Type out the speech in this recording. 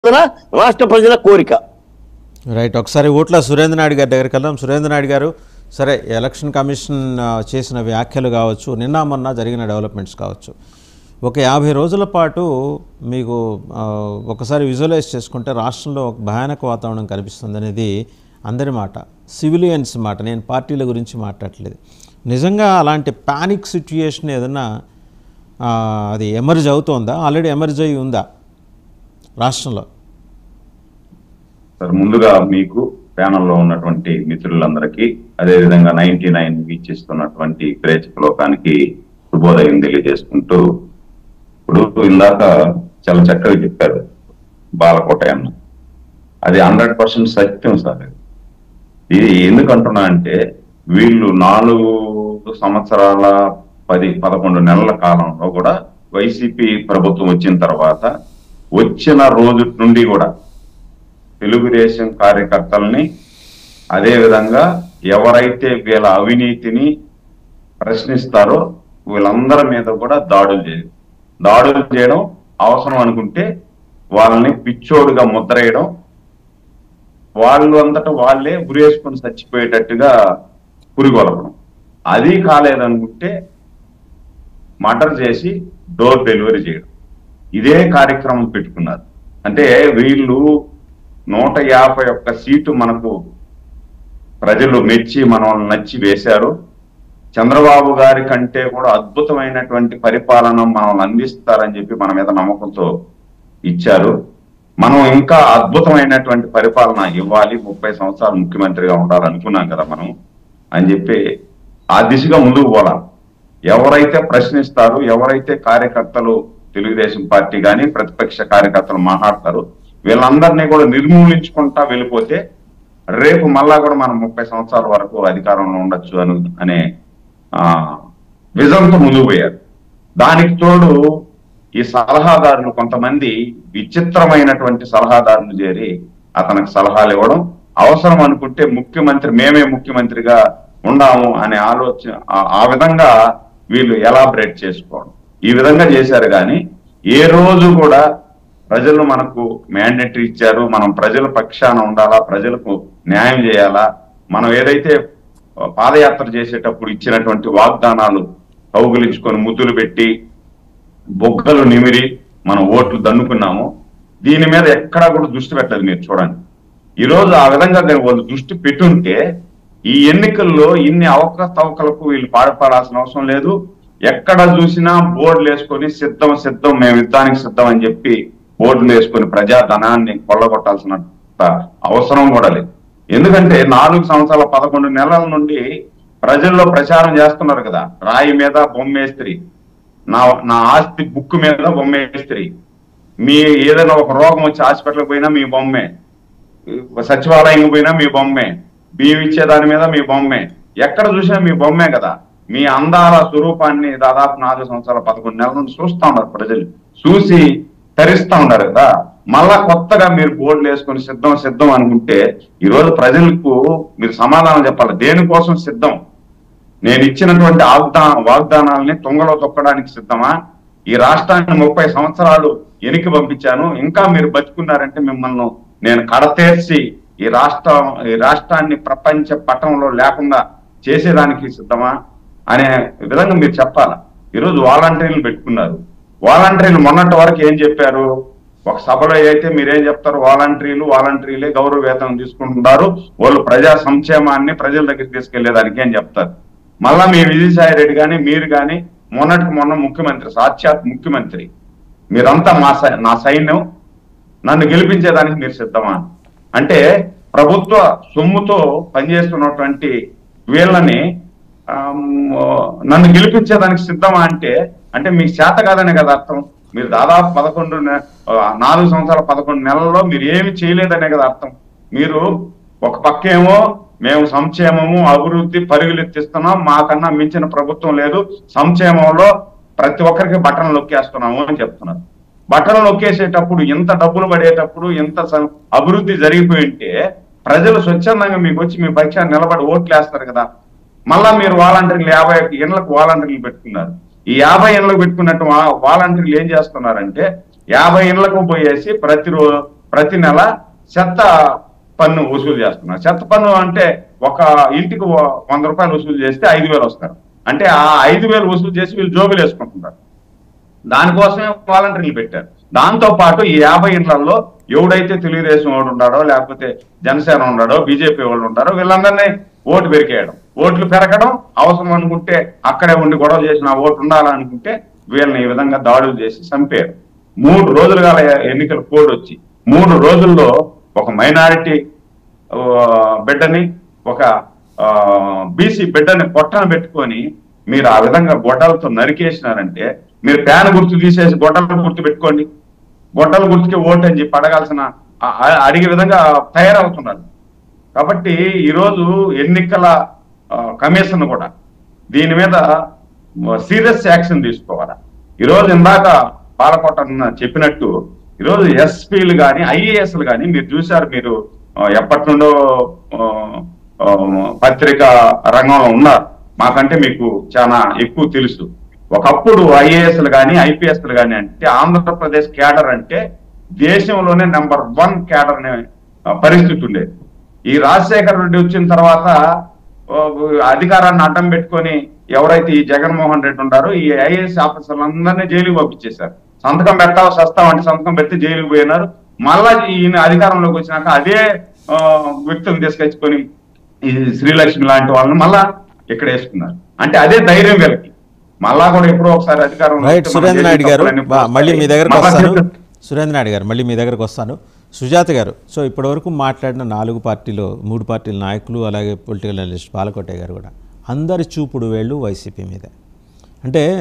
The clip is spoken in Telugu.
పరిపాలన రాష్ట్ర ప్రజల కోరిక రైట్ ఒకసారి ఊట్ల సురేంద్ర నాయుడు గారి దగ్గరికి వెళ్దాం సురేంద్ర నాయుడు గారు సరే ఎలక్షన్ కమిషన్ ఆ, చేసిన వ్యాఖ్యలు కావచ్చు నిన్న మొన్న జరిగిన డెవలప్మెంట్స్ కావచ్చు ఒక యాభై రోజుల పాటు మీకు ఆ, ఒకసారి విజువలైజ్ చేసుకుంటే రాష్ట్రంలో ఒక భయానక వాతావరణం కనిపిస్తుంది అనేది అందరి మాట సివిలియన్స్ మాట నేను పార్టీల గురించి మాట్లాడట్లేదు నిజంగా అలాంటి పానిక్ సిచ్యుయేషన్ ఏదన్నా ఆ, అది ఎమర్జ్ అవుతోందా ఆల్రెడీ ఎమర్జ్ అయి ఉందా రాష్ట్రంలో సార్ ముందుగా మీకు ప్యానల్లో ఉన్నటువంటి మిత్రులందరికీ అదే విధంగా నైన్టీ నైన్ వీక్షిస్తున్నటువంటి ప్రేక్షక లోకానికి శుభోదయం తెలియజేసుకుంటూ ఇప్పుడు ఇందాక చాలా చక్కగా చెప్పారు బాలకోటయ్య అన్న అది హండ్రెడ్ పర్సెంట్ సత్యం సార్ ఇది ఎందుకు అంటున్నా అంటే వీళ్ళు నాలుగు సంవత్సరాల పది పదకొండు నెలల కాలంలో కూడా వైసీపీ ప్రభుత్వం వచ్చిన తర్వాత వచ్చిన రోజు నుండి కూడా తెలుగుదేశం కార్యకర్తల్ని అదే విధంగా ఎవరైతే వీళ్ళ అవినీతిని ప్రశ్నిస్తారో వీళ్ళందరి మీద కూడా దాడులు చేయడం దాడులు చేయడం అవసరం అనుకుంటే వాళ్ళని పిచ్చోడుగా ముద్రేయడం వాళ్ళు అంతటా వాళ్ళే ఉరేసుకొని చచ్చిపోయేటట్టుగా పురిగొలపడం అది కాలేదనుకుంటే మర్డర్ చేసి డోర్ డెలివరీ చేయడం ఇదే కార్యక్రమం పెట్టుకున్నారు అంటే వీళ్ళు నూట యాభై ఒక్క సీటు మనకు ప్రజలు మెచ్చి మనల్ని నచ్చి వేశారు చంద్రబాబు గారి కంటే కూడా అద్భుతమైనటువంటి పరిపాలన మనల్ని అందిస్తారని చెప్పి మన మీద నమ్మకంతో ఇచ్చారు మనం ఇంకా అద్భుతమైనటువంటి పరిపాలన ఇవ్వాలి ముప్పై సంవత్సరాలు ముఖ్యమంత్రిగా ఉండాలనుకున్నాం కదా మనం అని చెప్పి ఆ దిశగా ముందుకు పోవాలి ఎవరైతే ప్రశ్నిస్తారు ఎవరైతే కార్యకర్తలు తెలుగుదేశం పార్టీ కానీ ప్రతిపక్ష కార్యకర్తలు మాట్లాడతారు వీళ్ళందరినీ కూడా నిర్మూలించుకుంటా వెళ్ళిపోతే రేపు మళ్ళా కూడా మనం ముప్పై సంవత్సరాల వరకు అధికారంలో ఉండొచ్చు అను అనే ఆ విజన్తో ముందుకు పోయారు దానికి తోడు ఈ సలహాదారులు కొంతమంది విచిత్రమైనటువంటి సలహాదారులు చేరి అతనికి సలహాలు ఇవ్వడం అవసరం అనుకుంటే ముఖ్యమంత్రి మేమే ముఖ్యమంత్రిగా ఉండాము అనే ఆలోచన ఆ- ఆ విధంగా వీళ్ళు ఎలాబరేట్ చేసుకోవడం ఈ విధంగా చేశారు కానీ ఏ రోజు కూడా ప్రజలు మనకు మ్యాండేటరీ ఇచ్చారు మనం ప్రజల పక్షాన ఉండాలా ప్రజలకు న్యాయం చేయాలా మనం ఏదైతే పాదయాత్ర చేసేటప్పుడు ఇచ్చినటువంటి వాగ్దానాలు కౌగులించుకొని ముద్దులు పెట్టి బొగ్గలు నిమిరి మనం ఓట్లు దన్నుకున్నాము దీని మీద ఎక్కడా కూడా దృష్టి పెట్టదు మీరు చూడండి ఈ రోజు ఆ విధంగా కనుక వాళ్ళు దృష్టి పెట్టుంటే ఈ ఎన్నికల్లో ఇన్ని అవకతవకలకు వీళ్ళు పాడపడాల్సిన అవసరం లేదు ఎక్కడ చూసినా బోర్డులు వేసుకొని సిద్ధం సిద్ధం మేము యుద్ధానికి సిద్ధం అని చెప్పి బోర్డులు వేసుకొని ప్రజాధనాన్ని కొల్లగొట్టాల్సిన అవసరం కూడా లేదు ఎందుకంటే నాలుగు సంవత్సరాల పదకొండు నెలల నుండి ప్రజల్లో ప్రచారం చేస్తున్నారు కదా రాయి మీద బొమ్మేస్త్రి నా నా ఆస్తి బుక్ మీద బొమ్మేస్త్రి మీ ఏదైనా ఒక రోగం వచ్చి హాస్పిటల్కి పోయినా మీ బొమ్మే సచివాలయం పోయినా మీ బొమ్మే బియ్యం ఇచ్చే దాని మీద మీ బొమ్మే ఎక్కడ చూసినా మీ బొమ్మే కదా మీ అందాల స్వరూపాన్ని దాదాపు నాలుగు సంవత్సరాల పదకొండు నెలల నుండి చూస్తా ఉన్నారు ప్రజలు చూసి తరిస్తా ఉన్నారు కదా మళ్ళా కొత్తగా మీరు బోర్డులు వేసుకొని సిద్ధం సిద్ధం అనుకుంటే ఈ రోజు ప్రజలకు మీరు సమాధానం చెప్పాలి దేనికోసం సిద్ధం నేను ఇచ్చినటువంటి వాగ్దా వాగ్దానాలని తుంగలో తొక్కడానికి సిద్ధమా ఈ రాష్ట్రాన్ని ముప్పై సంవత్సరాలు ఎనికి పంపించాను ఇంకా మీరు బతుకున్నారంటే మిమ్మల్ని నేను కడతేర్చి ఈ రాష్ట్ర ఈ రాష్ట్రాన్ని ప్రపంచ పటంలో లేకుండా చేసేదానికి సిద్ధమా అనే విధంగా మీరు చెప్పాలి ఈరోజు వాలంటీర్లు పెట్టుకున్నారు వాలంటీర్లు మొన్నటి వరకు ఏం చెప్పారు ఒక సభలో అయితే మీరేం చెప్తారు వాలంటీర్లు వాలంటీర్లే గౌరవ వేతనం తీసుకుంటున్నారు వాళ్ళు ప్రజా సంక్షేమాన్ని ప్రజల దగ్గరికి తీసుకెళ్లేదానికి అని చెప్తారు మళ్ళా మీ విజయసాయి రెడ్డి కానీ మీరు కానీ మొన్నటికి మొన్న ముఖ్యమంత్రి సాక్షాత్ ముఖ్యమంత్రి మీరంతా మా సై- నా సైన్యం నన్ను గెలిపించేదానికి మీరు సిద్ధమా అంటే ప్రభుత్వ సొమ్ముతో పనిచేస్తున్నటువంటి వీళ్ళని ఆమ్, నన్ను గెలిపించేదానికి సిద్ధమా అంటే అంటే మీకు చేత కాదనే కదా అర్థం మీరు దాదాపు పదకొండు నె- ఆ, నాలుగు సంవత్సరాల పదకొండు నెలల్లో మీరు ఏమి చేయలేదనే కదా అర్థం మీరు ఒక పక్కేమో మేము సంక్షేమము అభివృద్ధి పరుగులెత్తిస్తున్నాం మాకన్నా మించిన ప్రభుత్వం లేదు సంక్షేమంలో ప్రతి ఒక్కరికి బట్టలు నొక్కేస్తున్నాము అని చెప్తున్నారు బట్టలు నొక్కేసేటప్పుడు ఇంత డబ్బులు పడేటప్పుడు ఇంత స- అభివృద్ధి జరిగిపోయి ఉంటే ప్రజలు స్వచ్ఛందంగా మీకు వచ్చి మీ పక్షాన్ని నిలబడి ఓట్లు వేస్తారు కదా మళ్ళా మీరు వాలంటీర్లు యాభై ఇళ్లకు వాలంటీర్లు పెట్టుకున్నారు ఈ యాభై ఇళ్లకు పెట్టుకున్నట్టు వా- వాలంటీర్లు ఏం చేస్తున్నారంటే యాభై ఇళ్లకు పోయేసి ప్రతిరోజు ప్రతి నెల చెత్త పన్ను వసూలు చేస్తున్నారు చెత్త పన్ను అంటే ఒక ఇంటికి వ- వంద రూపాయలు వసూలు చేస్తే ఐదు వేలు వస్తారు అంటే ఆ ఐదు వేలు వసూలు చేసి వీళ్ళు జోబులు వేసుకుంటున్నారు దానికోసమే వాలంటీర్లు పెట్టారు దాంతో పాటు ఈ యాభై ఇండ్లలో ఎవడైతే తెలుగుదేశం వాడు ఉన్నాడో లేకపోతే జనసేన ఉన్నాడో బీజేపీ వాళ్ళు ఉంటారో వీళ్ళందరినీ ఓటు పెరికేయడం ఓట్లు పెరగడం అవసరం అనుకుంటే అక్కడే ఉండి గొడవ చేసిన ఆ ఓటు ఉండాలనుకుంటే వీళ్ళని ఈ విధంగా దాడులు చేసి చంపారు మూడు రోజులుగా ఎన్నికల కోడ్ వచ్చి మూడు రోజుల్లో ఒక మైనారిటీ బిడ్డని ఒక బీసీ బిడ్డని పొట్టన పెట్టుకొని మీరు ఆ విధంగా గొడ్డలతో నరికేసినారంటే మీరు ప్యాన్ గుర్తు తీసేసి గొడ్డల గుర్తు పెట్టుకోండి గొడ్డల గుర్తుకి ఓటు అని చెప్పి అడగాల్సిన ఆ- ఆ- అడిగే విధంగా తయారవుతున్నారు కాబట్టి ఈరోజు ఎన్నికల ఆ, కమిషన్ కూడా దీని మీద సీరియస్ యాక్షన్ తీసుకోవాలి ఈరోజు ఇందాక పాలకోట అన్న చెప్పినట్టు ఈరోజు ఎస్పీలు కానీ ఐఏఎస్లు కానీ మీరు చూశారు మీరు ఆ, ఎప్పటి నుండో ఆ, ఆ, పత్రిక రంగంలో ఉన్నారు మాకంటే మీకు చాలా ఎక్కువ తెలుసు ఒకప్పుడు ఐఏఎస్లు కానీ ఐపీఎస్లు కానీ అంటే ఆంధ్రప్రదేశ్ క్యాడర్ అంటే దేశంలోనే నెంబర్ వన్ క్యాడర్ అనే ఆ, పరిస్థితి ఉండేది ఈ రాజశేఖర రెడ్డి వచ్చిన తర్వాత ఆ, అధికారాన్ని అడ్డం పెట్టుకొని ఎవరైతే ఈ జగన్మోహన్ రెడ్డి ఉన్నారో ఈ ఐఏఎస్ ఆఫీసర్లందరినీ జైలుకి పంపించేశారు సంతకం పెట్టావు సస్తాం అంటే సంతకం పెడితే జైలుకి పోయినారు మళ్ళా ఈయన అధికారంలోకి వచ్చినాక అదే ఆ, వ్యక్తులను తీసుకొచ్చుకొని ఈ శ్రీలక్ష్మి లాంటి వాళ్ళని మళ్ళా ఇక్కడ వేసుకున్నారు అంటే అదే ధైర్యం వీళ్ళకి మళ్ళా కూడా ఎప్పుడో ఒకసారి అధికారం రైట్ సురేంద్ర నాయుడు గారు బా- మళ్ళీ మీ దగ్గరకు మళ్ళా వస్తాను చేస్తారు. సురేంద్ర నాయుడు గారు మళ్ళీ మీ దగ్గరకు వస్తాను సుజాత గారు సో ఇప్పటివరకు మాట్లాడిన నాలుగు పార్టీలు మూడు పార్టీల నాయకులు అలాగే పొలిటికల్ అనలిస్ట్ పాలకోటే గారు కూడా అందరి చూపుడు వేళ్ళు వైసీపీ మీదే అంటే